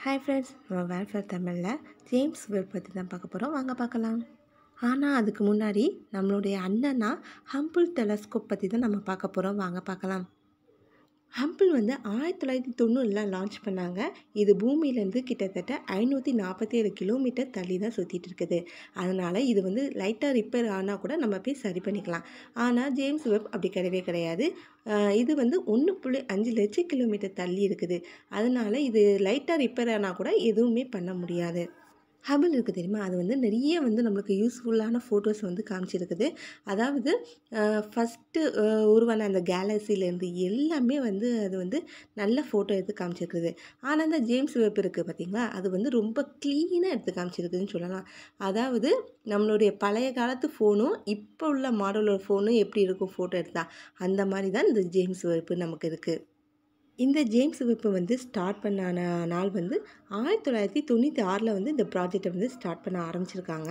hi friends நம்ம வேல்ஃபேர் தமிழில் James web பற்றி தான் பார்க்க போகிறோம் வாங்க பார்க்கலாம் ஆனால் அதுக்கு முன்னாடி நம்மளுடைய அண்ணனா ஹம்பிள் டெலஸ்கோப் பற்றி தான் நம்ம பார்க்க போகிறோம் வாங்க பார்க்கலாம் ஹம்பிள் வந்து ஆயிரத்தி தொள்ளாயிரத்தி தொண்ணூறில் லான்ச் பண்ணாங்க இது பூமியிலேருந்து கிட்டத்தட்ட ஐநூற்றி நாற்பத்தி ஏழு கிலோமீட்டர் தள்ளி தான் சுற்றிட்டு இருக்குது அதனால் இது வந்து லைட்டாக ரிப்பேர் ஆனால் கூட நம்ம போய் சரி பண்ணிக்கலாம் ஆனால் ஜேம்ஸ் வெப் அப்படி கிடையவே கிடையாது ஆஹ் இது வந்து ஒன்று புள்ளி அஞ்சு லட்சம் கிலோமீட்டர் தள்ளி இருக்குது அதனால் இது லைட்டாக ரிப்பேர் ஆனால் கூட எதுவுமே பண்ண முடியாது ஹபிள் இருக்குது தெரியுமா அது வந்து நிறைய வந்து நம்மளுக்கு யூஸ்ஃபுல்லான ஃபோட்டோஸ் வந்து காமிச்சிருக்குது அதாவது ஃபஸ்ட்டு உருவான அந்த கேலக்சிலேருந்து எல்லாமே வந்து அது வந்து நல்ல ஃபோட்டோ எடுத்து காமிச்சிருக்குது ஆனால் அந்த ஜேம்ஸ் வெப் இருக்குது பார்த்தீங்களா அது வந்து ரொம்ப க்ளீனாக எடுத்து காமிச்சிருக்குதுன்னு சொல்லலாம் அதாவது நம்மளுடைய பழைய காலத்து ஃபோனும் இப்போ உள்ள மாடலோட ஃபோனும் எப்படி இருக்கும் ஃபோட்டோ எடுத்தா அந்த மாதிரி தான் இந்த ஜேம்ஸ் வெப் நமக்கு இருக்குது இந்த ஜேம்ஸ் வெப்பை வந்து ஸ்டார்ட் பண்ண நா- நாள் வந்து ஆயிரத்தி தொள்ளாயிரத்தி தொண்ணூற்றி ஆறில் வந்து இந்த ப்ராஜெக்டை வந்து ஸ்டார்ட் பண்ண ஆரம்பிச்சிருக்காங்க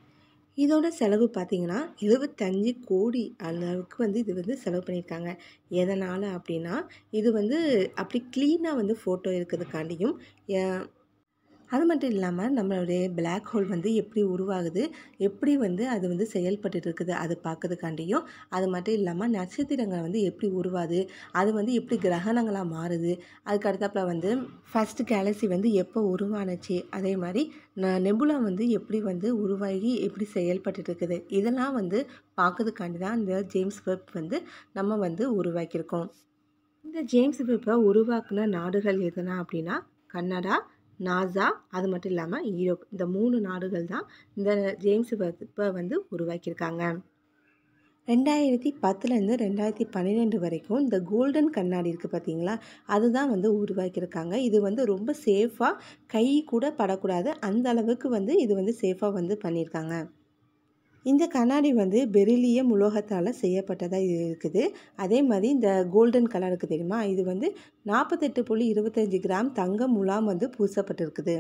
இதோட செலவு பார்த்தீங்கன்னா எழுபத்தஞ்சு கோடி அளவுக்கு வந்து இது வந்து செலவு பண்ணியிருக்காங்க எதனால் அப்படின்னா இது வந்து அப்படி க்ளீனாக வந்து ஃபோட்டோ இருக்கிறதுக்காண்டியும் ஏ- அது மட்டும் இல்லாமல் நம்மளுடைய Black ஹோல் வந்து எப்படி உருவாகுது எப்படி வந்து அது வந்து செயல்பட்டு இருக்குது அது பார்க்கறதுக்காண்டியும் அது மட்டும் இல்லாமல் நட்சத்திரங்கள் வந்து எப்படி உருவாது அது வந்து எப்படி கிரகணங்களாக மாறுது அதுக்கு அடுத்தாப்புல வந்து ஃபஸ்ட்டு கேலக்ஸி வந்து எப்போ உருவானுச்சு அதே மாதிரி ந- நெபுலா வந்து எப்படி வந்து உருவாகி எப்படி செயல்பட்டு இருக்குது இதெல்லாம் வந்து பார்க்கறதுக்காண்டி தான் இந்த ஜேம்ஸ் வெப் வந்து நம்ம வந்து உருவாக்கியிருக்கோம் இந்த ஜேம்ஸ் வெப்பை உருவாக்குன நாடுகள் எதுனா அப்படின்னா கனடா நாசா அது மட்டும் இல்லாமல் ஈரோப் இந்த மூணு நாடுகள் தான் இந்த ஜேம்ஸ் வெப்பை வந்து உருவாக்கியிருக்காங்க ரெண்டாயிரத்தி பத்துலேருந்து ரெண்டாயிரத்தி பன்னிரெண்டு வரைக்கும் இந்த கோல்டன் கண்ணாடி இருக்குது பார்த்தீங்களா அதுதான் வந்து உருவாக்கியிருக்காங்க இது வந்து ரொம்ப சேஃபாக கை கூட படக்கூடாது அந்த அளவுக்கு வந்து இது வந்து சேஃபாக வந்து பண்ணியிருக்காங்க இந்த கண்ணாடி வந்து பெரிலியம் உலோகத்தால் செய்யப்பட்டதாக இது இருக்குது அதே மாதிரி இந்த கோல்டன் கலர் இருக்குது தெரியுமா இது வந்து நாற்பத்தெட்டு புள்ளி இருபத்தஞ்சி கிராம் தங்க முலாம் வந்து பூசப்பட்டிருக்குது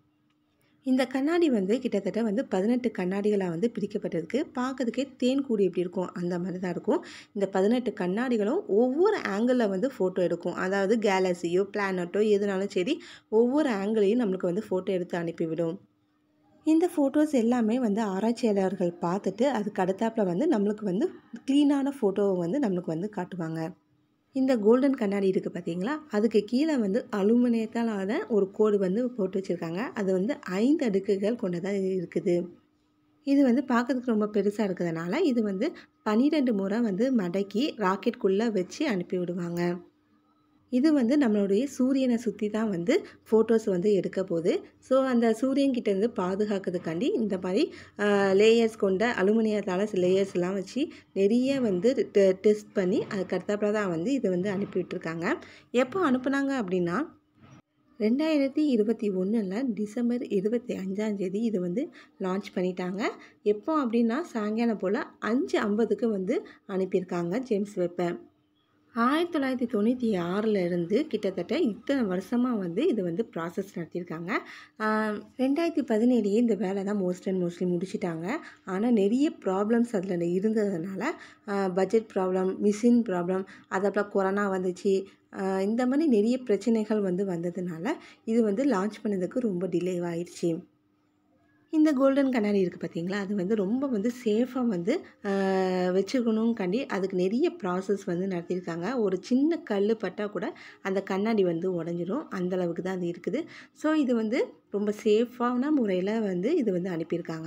இந்த கண்ணாடி வந்து கிட்டத்தட்ட வந்து பதினெட்டு கண்ணாடிகளாக வந்து பிரிக்கப்பட்டிருக்கு பார்க்கறதுக்கே தேன் கூடு எப்படி இருக்கும் அந்த மாதிரி தான் இருக்கும் இந்த பதினெட்டு கண்ணாடிகளும் ஒவ்வொரு ஆங்கிளில் வந்து ஃபோட்டோ எடுக்கும் அதாவது கேலக்ஸியோ பிளானட்டோ எதுனாலும் சரி ஒவ்வொரு ஆங்கிளையும் நம்மளுக்கு வந்து ஃபோட்டோ எடுத்து அனுப்பிவிடும் இந்த ஃபோட்டோஸ் எல்லாமே வந்து ஆராய்ச்சியாளர்கள் பார்த்துட்டு அதுக்கு அடுத்தாப்புல வந்து நம்மளுக்கு வந்து க்ளீனான ஃபோட்டோவை வந்து நம்மளுக்கு வந்து காட்டுவாங்க இந்த கோல்டன் கண்ணாடி இருக்குது பார்த்தீங்களா அதுக்கு கீழே வந்து அலுமினியத்தால் ஆன ஒரு கோடு வந்து போட்டு வச்சுருக்காங்க அது வந்து ஐந்து அடுக்குகள் கொண்டதாக இருக்குது இது வந்து பார்க்கறதுக்கு ரொம்ப பெருசாக இருக்கிறதுனால இது வந்து பன்னிரெண்டு முறை வந்து மடக்கி ராக்கெட்குள்ளே வச்சு அனுப்பி விடுவாங்க இது வந்து நம்மளுடைய சூரியனை சுற்றி தான் வந்து ஃபோட்டோஸ் வந்து எடுக்க போகுது ஸோ அந்த சூரியன் கிட்ட இருந்து பாதுகாக்கிறதுக்காண்டி இந்த மாதிரி லேயர்ஸ் கொண்ட அலுமினியத்தால் லேயர்ஸ்லாம் வச்சு நிறைய வந்து டெஸ்ட் பண்ணி அதுக்கு அடுத்தாப்புல தான் வந்து இதை வந்து அனுப்பி விட்டுருக்காங்க எப்போ அனுப்புனாங்க அப்படின்னா ரெண்டாயிரத்தி இருபத்தி ஒன்றில் டிசம்பர் இருபத்தி அஞ்சாம் தேதி இது வந்து லான்ச் பண்ணிட்டாங்க எப்போ அப்படின்னா சாயங்காலம் போல் அஞ்சு ஐம்பதுக்கு வந்து அனுப்பியிருக்காங்க ஜேம்ஸ் வெப்பை ஆயிரத்தி தொள்ளாயிரத்தி தொண்ணூற்றி ஆறில் இருந்து கிட்டத்தட்ட இத்தனை வருஷமாக வந்து இது வந்து ப்ராசஸ் நடத்தியிருக்காங்க ஆஹ் ரெண்டாயிரத்தி பதினேழையே இந்த வேலை தான் மோஸ்ட் அண்ட் மோஸ்ட்லி முடிச்சிட்டாங்க ஆனால் நிறைய ப்ராப்ளம்ஸ் அதில் இருந்ததுனால பட்ஜெட் ப்ராப்ளம் மிஷின் ப்ராப்ளம் அதப்புறம் கொரோனா வந்துச்சு ஆஹ் இந்த மாதிரி நிறைய பிரச்சனைகள் வந்து வந்ததுனால இது வந்து லான்ச் பண்ணதுக்கு ரொம்ப டிலே ஆயிடுச்சு இந்த கோல்டன் கண்ணாடி இருக்குது பார்த்தீங்களா அது வந்து ரொம்ப வந்து சேஃபாக வந்து வச்சுக்கணுங்காண்டி அதுக்கு நிறைய ப்ராசஸ் வந்து நடத்தியிருக்காங்க ஒரு சின்ன கல் பட்டால் கூட அந்த கண்ணாடி வந்து உடஞ்சிரும் அந்த அளவுக்கு தான் அது இருக்குது ஸோ இது வந்து ரொம்ப சேஃபான முறையில் வந்து இது வந்து அனுப்பியிருக்காங்க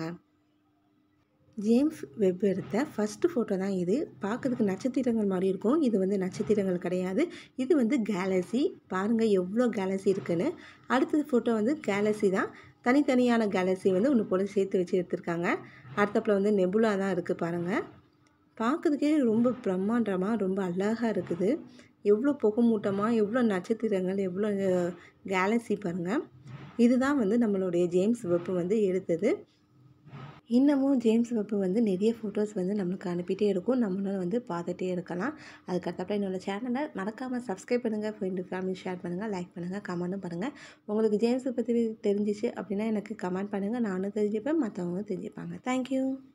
ஜேம்ஸ் வெப் எடுத்த ஃபஸ்ட்டு ஃபோட்டோ தான் இது பார்க்கறதுக்கு நட்சத்திரங்கள் மாதிரி இருக்கும் இது வந்து நட்சத்திரங்கள் கிடையாது இது வந்து கேலக்ஸி பாருங்கள் எவ்வளோ கேலக்ஸி இருக்குன்னு அடுத்தது ஃபோட்டோ வந்து கேலக்ஸி தான் தனித்தனியான கேலக்ஸி வந்து ஒன்று போல சேர்த்து வச்சு எடுத்திருக்காங்க அடுத்தப்பில் வந்து நெபுலா தான் இருக்குது பாருங்கள் பார்க்கறதுக்கே ரொம்ப பிரம்மாண்டமாக ரொம்ப அழகாக இருக்குது எவ்வளோ புகைமூட்டமாக எவ்வளோ நட்சத்திரங்கள் எவ்வளோ கேலக்ஸி பாருங்கள் இதுதான் வந்து நம்மளுடைய ஜேம்ஸ் வெப் வந்து எடுத்தது இன்னமும் ஜேம்ஸ் வெப்பு வந்து நிறைய ஃபோட்டோஸ் வந்து நம்மளுக்கு அனுப்பிட்டே இருக்கும் நம்மளும் வந்து பார்த்துட்டே இருக்கலாம் அதுக்கப்புறம் என்னோட சேனலை மறக்காமல் சப்ஸ்கிரைப் பண்ணுங்கள் ஃப்ரெண்டு ஃபேமிலி ஷேர் பண்ணுங்கள் லைக் பண்ணுங்கள் கமெண்ட்டும் பண்ணுங்கள் உங்களுக்கு ஜேம்ஸை பற்றி தெரிஞ்சிச்சு அப்படின்னா எனக்கு கமெண்ட் பண்ணுங்கள் நானும் தெரிஞ்சுப்பேன் மற்றவங்களும் தெரிஞ்சுப்பாங்க தேங்க்யூ